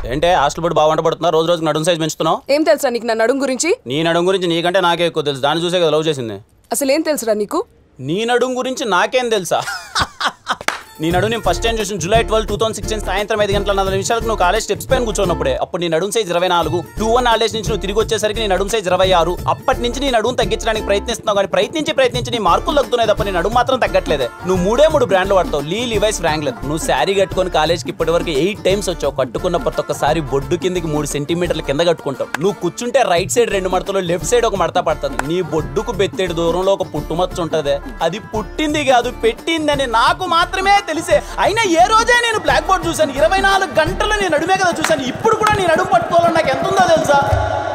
ఏంటే హాస్టల్ బట్టి బాగా వంట పడుతున్నా రోజు రోజు నడుము సైజ్ పెంచుతున్నావు ఏం తెలుసా నీకు నా నడుం గురించి నీ నడుము గురించి నీకంటే నాకే ఎక్కువ తెలుసు దాన్ని చూసే కదా లవ్ చేసింది అసలు ఏం తెలుసురా నీకు నీ నడుము గురించి నాకేం తెలుసా నీ నడుము నేను ఫస్ట్ టైం చూసిన July twelve two thousand sixteen సాయంత్రం ఐదు గంటల నలభై నిమిషాలకు నువ్వు కాలేజ్ స్టెప్స్ పైన కూర్చున్నప్పుడే అప్పుడు నీ నడుము సైజ్ ఇరవై నాలుగు టూ వన్ హాలిడేస్ నుంచి నువ్వు తిరిగి వచ్చేసరికి నీ నడుము సైజ్ ఇరవై ఆరు అప్పటి నుంచి నీ నడుము తగ్గించడానికి ప్రయత్నిస్తున్నావు కానీ ప్రయత్నించి ప్రయత్నించి నీ మార్కులు తగ్గుతున్నాయి తప్ప నీ నడుము మాత్రం తగ్గట్లేదే నువ్వు మూడే మూడు బ్రాండ్లు వాడతావు లీ లివైస్ ఫ్రాంక్లర్ నువ్వు శారీ కట్టుకొని కాలేజ్కి ఇప్పటి వరకు ఎయిట్ టైమ్స్ వచ్చావు కట్టుకున్న ప్రతి ఒక్కసారి బొడ్డు కిందకి మూడు సెంటీమీటర్ల కింద కట్టుకుంటావు నువ్వు కూర్చుంటే రైట్ సైడ్ రెండు మడతలు లెఫ్ట్ సైడ్ ఒక మడత పడుతుంది నీ బొడ్డుకు బెత్తేడు దూరంలో ఒక పుట్టుమచ్చ ఉంటది అది పుట్టింది కాదు పెట్టిందని నాకు మాత్రమే తెలిసే అయినా ఏ రోజే నేను బ్లాక్ బోర్డ్ చూశాను ఇరవై నాలుగు గంటలు నేను నడుమే కదా చూశాను ఇప్పుడు కూడా నేను నడుము పట్టుకోవాలని నాకు ఎంత ఉందో తెలుసా